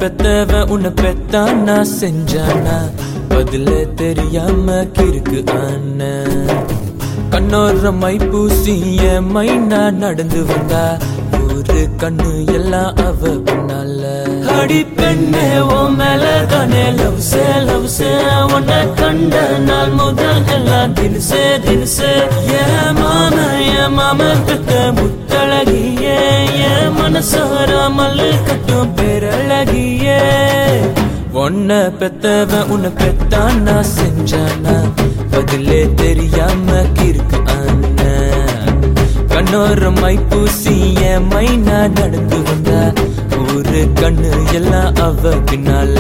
பெத்தவ உன்னை பெத்தான் நான் செஞ்சானா பதில தெரியாம கிறுக்கு ஆன கண்ணோர மை பூசி என் மைனா நடந்து வந்தா ஒரு கண்ணு எல்லாம் அவ பின்னால அடி பெண்ணே ஓ மேல தானே லவ் சே லவ் சே உன்னை கண்ட நாள் முதல் எல்லாம் தினசே தினசே என் மாம என் மாம பெத்த முத்தழகியே என் மனசார மல்லு கட்டும் பேரழகியே உன்னை பெத்தவ உன்னை பெத்தான் நான் செஞ்சானா பதிலே தெரியாம கிறுக்கு ஆன கண்ணோர மை பூசி என் மைனா நடந்து வந்தா ஒரு கண்ணு எல்லாம் அவ பின்னால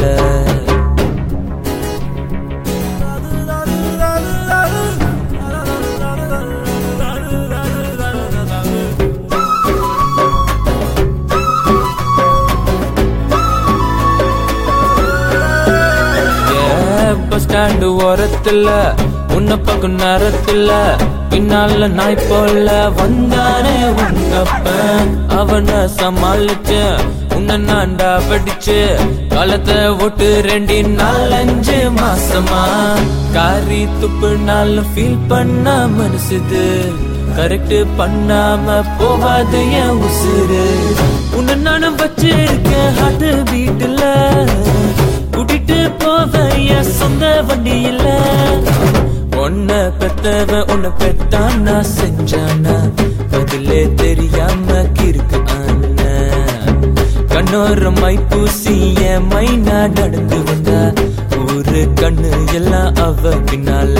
பஸ் ஸ்டாண்டு ஓரத்துல உன்னை பக்கம் நேரத்துல பின்னால நாய் போல வந்தானே உங்கப்பன் அவனை சமாளிச்ச உன்னை நான்டா படிச்சு காலத்தை ஒட்டு ரெண்டு நாலஞ்சு மாசமா காரி துப்பு நாள் ஃபீல் பண்ண மனசுது கரெக்ட் பண்ணாம போகாது என் உசுறு உன்னை நானும் வச்சிருக்கேன் அது வீட்டுல கூட்டிட்டு போவ என் சொந்த வண்டியில உன்னை பெத்தவ உன்னை பெத்தான் நான் செஞ்சானா பதிலே தெரியாம கிறுக்கு ஆன கண்ணோர மை பூசி என் மைனா நடந்து வந்தா ஒரு கண்ணு எல்லாம் அவ பின்னால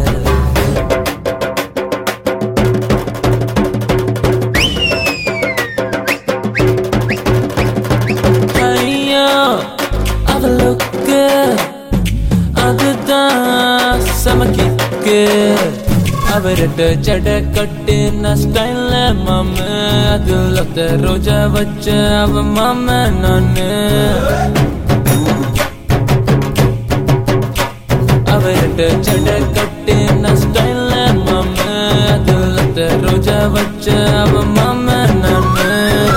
ஐயோ அவளுக்கு அதுதான் சமக்கிக்கு அவர்கிட்ட ஜட கட்டு நான் ஸ்டைல்ல மாம அது லொத்த ரோஜா வச்ச அவ மாம நானு அவர்கிட்ட ஜட கட்டு நான் ஸ்டைல்ல மாம அது லொத்த ரோஜா வச்ச அவ மாம நானு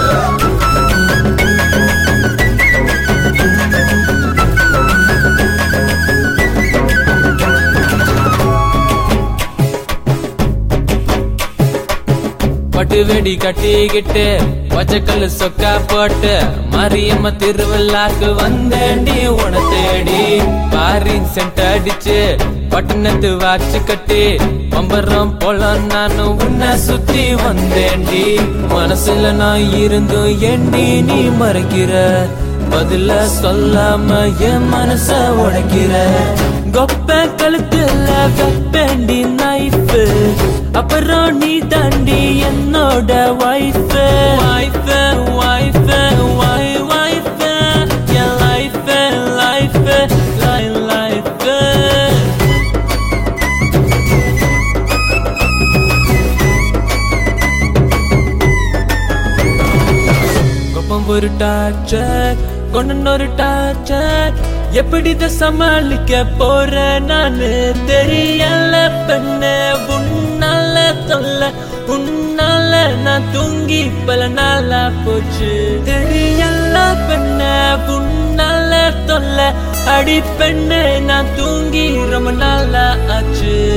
பட்டு வெடி கட்டிக்கிட்டு பச்சைக்கல்லு சொக்கா போட்டு மாரியம்ம திருவிழாக்கு வந்தேண்டி உன தேடி பாரின் சென்ட் அடிச்சு பட்டணத்து வாச்சு கட்டி பம்பரம் போல நானும் உன்னை சுத்தி வந்தேண்டி மனசுல நான் இருந்தும் ஏண்டி நீ மறைக்கிற பதில சொல்லாம என் மனச உடைக்கிற கொப்ப கழுத்துல கப்பேண்டி நைஃப் அப்புறம் நீ தாண்டி என்னோட வைஃப் வைஃப் வைஃப் வை வைஃப் என் லைஃப் லைஃப் லை லைஃப் கோபம் ஒரு டார்ச்சர் கொண்டு ஒரு டார்ச்சர் எப்படி இதை சமாளிக்க போற நானு தெரியல பெண்ணு உன்னால தொல்ல உன்னால நான் தூங்கி பல நாளா போச்சு தெரியல பெண்ணு உன்னால தொல்ல அடி பெண்ணு நான் தூங்கி ரொம்ப நாளா ஆச்சு